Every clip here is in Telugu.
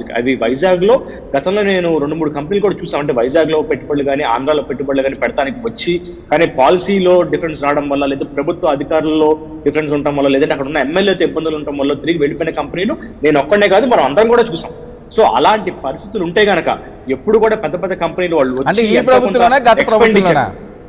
పబ్లిక్ అవి వైజాగ్ లో గతంలో నేను రెండు మూడు కంపెనీలు కూడా చూసాను అంటే వైజాగ్ లో పెట్టుబడులు కానీ ఆంధ్రాలో పెట్టుబడులు కానీ పెడతానికి వచ్చి కానీ పాలసీలో డిఫరెన్స్ రావడం వల్ల లేదా ప్రభుత్వ అధికారుల్లో డిఫరెన్స్ ఉండటం వల్ల లేదంటే అక్కడ ఉన్న ఎమ్మెల్యేతో ఇబ్బందులు ఉండటం వల్ల తిరిగి వెళ్ళిపోయిన కంపెనీలు నేను ఒక్కడే కాదు మనం అందరం కూడా చూసాం సో అలాంటి పరిస్థితులు ఉంటే గనక ఎప్పుడు కూడా పెద్ద పెద్ద కంపెనీలు వాళ్ళు వచ్చి అంటే ఈ ఎంతో కొంత ప్రభుత్వంలోనా గత expenditure- ప్రభుత్వంలోనా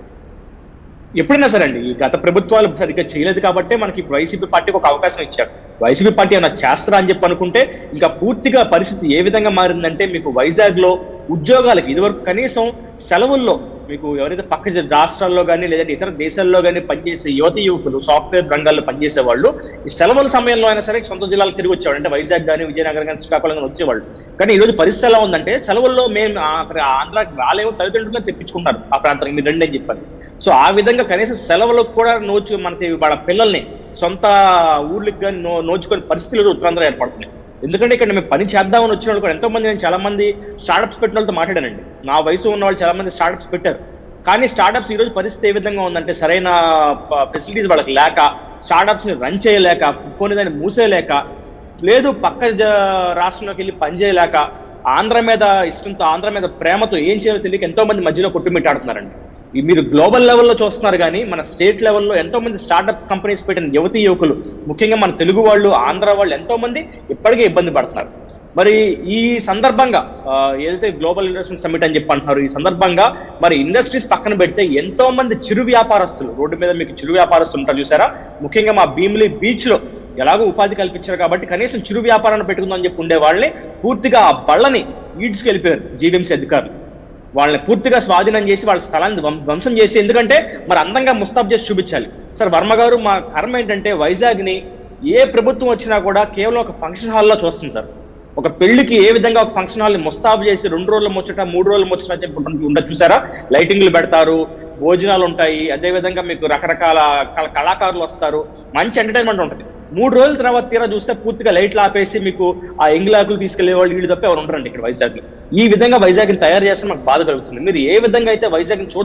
ఎప్పుడైనా సరే అండి ఈ గత ప్రభుత్వాలు సరిగ్గా చేయలేదు కాబట్టి మనకి ఇప్పుడు వైసీపీ పార్టీకి ఒక అవకాశం ఇచ్చారు వైసీపీ పార్టీ ఏమైనా చేస్తారా అని చెప్పి అనుకుంటే ఇంకా పూర్తిగా పరిస్థితి ఏ విధంగా మారిందంటే మీకు వైజాగ్ లో ఉద్యోగాలకి ఇదివరకు కనీసం సెలవుల్లో మీకు ఎవరైతే పక్క జ- రాష్ట్రాల్లో కానీ లేదంటే ఇతర దేశాల్లో కానీ పనిచేసే యువత యువకులు సాఫ్ట్వేర్ రంగాల్లో పనిచేసే వాళ్ళు ఈ సెలవుల సమయంలో అయినా సరే సొంత జిల్లాలకు తిరిగి వచ్చేవాడు అంటే వైజాగ్ కానీ విజయనగరం కానీ శ్రీకాకుళం కానీ వచ్చేవాళ్ళు కానీ ఈ రోజు పరిస్థితి ఎలా ఉందంటే సెలవుల్లో మేము ఆ- అక్కడ ఆంధ్రాకి రాలేము తల్లిదండ్రులు తెప్పించుకుంటారు ఆ ప్రాంతానికి మీరు రండి అని చెప్పారు సో ఆ విధంగా కనీసం సెలవులకు కూడా నోచు మనకి వాళ్ళ పిల్లల్ని సొంత ఊర్లకు కానీ నో నోచుకునే పరిస్థితులు ఉత్తరాంధ్ర ఏర్పడుతున్నాయి ఎందుకంటే ఇక్కడ మేము పని చేద్దామని వచ్చిన వాళ్ళు కూడా ఎంతో మంది నేను చాలా మంది స్టార్టప్స్ పెట్టిన వాళ్ళతో మాట్లాడానండి నా వయసు ఉన్న వాళ్ళు చాలా మంది స్టార్టప్స్ పెట్టారు కానీ స్టార్టప్స్ ఈ రోజు పరిస్థితి ఏ విధంగా ఉందంటే సరైన ఫెసిలిటీస్ వాళ్ళకి లేక స్టార్టప్స్ ని రన్ చేయలేక కొన్ని దాన్ని మూసేయలేక లేదు పక్క జ- రాష్ట్రంలోకి వెళ్ళి పని చేయలేక ఆంధ్ర మీద ఇష్టంతో ఆంధ్ర మీద ప్రేమతో ఏం చేయాలో తెలియక ఎంతో మంది మధ్యలో కొట్టుమిట్టాడుతున్నారండి ఈ మీరు గ్లోబల్ లెవెల్లో చూస్తున్నారు కానీ మన స్టేట్ లెవెల్లో ఎంతో మంది స్టార్టప్ కంపెనీస్ పెట్టిన యువతి యువకులు ముఖ్యంగా మన తెలుగు వాళ్ళు ఆంధ్ర వాళ్ళు ఎంతో మంది ఇప్పటికే ఇబ్బంది పడుతున్నారు మరి ఈ సందర్భంగా ఆ, ఏదైతే గ్లోబల్ ఇన్వెస్ట్మెంట్ సమిట్ అని చెప్పి అంటున్నారు ఈ సందర్భంగా మరి ఇండస్ట్రీస్ పక్కన పెడితే ఎంతో మంది చిరు వ్యాపారస్తులు రోడ్డు మీద మీకు చిరు వ్యాపారస్తులు ఉంటారు చూసారా ముఖ్యంగా మా భీమిలి బీచ్ లో ఎలాగో ఉపాధి కల్పించారు కాబట్టి కనీసం చిరు వ్యాపారాన్ని పెట్టుకుందాం చెప్పి ఉండే వాళ్ళని పూర్తిగా ఆ బళ్ళని ఈడ్చుకు వెళ్ళిపోయారు జీవీఎంసీ అధికారులు వాళ్ళని పూర్తిగా స్వాధీనం చేసి వాళ్ళ స్థలాన్ని ధ్వం- ధ్వంసం చేసి ఎందుకంటే మరి అందంగా ముస్తాబ్ చేసి చూపించాలి సార్ వర్మ గారు మా కర్మ ఏంటంటే వైజాగ్ ని ఏ ప్రభుత్వం వచ్చినా కూడా కేవలం ఒక ఫంక్షన్ హాల్లో చూస్తుంది సార్ ఒక పెళ్లికి ఏ విధంగా ఒక ఫంక్షన్ హాల్ ని ముస్తాబు చేసి రెండు రోజుల ముచ్చట మూడు రోజుల ముచ్చట అని చెప్పి ఉండదు చూసారా లైటింగ్లు పెడతారు భోజనాలు ఉంటాయి అదే విధంగా మీకు రకరకాల కళ- కళాకారులు వస్తారు మంచి ఎంటర్టైన్మెంట్ ఉంటుంది మూడు రోజుల తర్వాత తీరా చూస్తే పూర్తిగా లైట్లు ఆపేసి మీకు ఆ ఎంగిలాకులు తీసుకెళ్లే వాళ్ళు వీళ్ళు తప్ప ఎవరు ఉంటారండి ఇక్కడ వైజాగ్ ఈ విధంగా వైజాగ్ తయారు చేస్తే మాకు బాధ కలుగుతుంది మీరు ఏ విధంగా అయితే వైజాగ్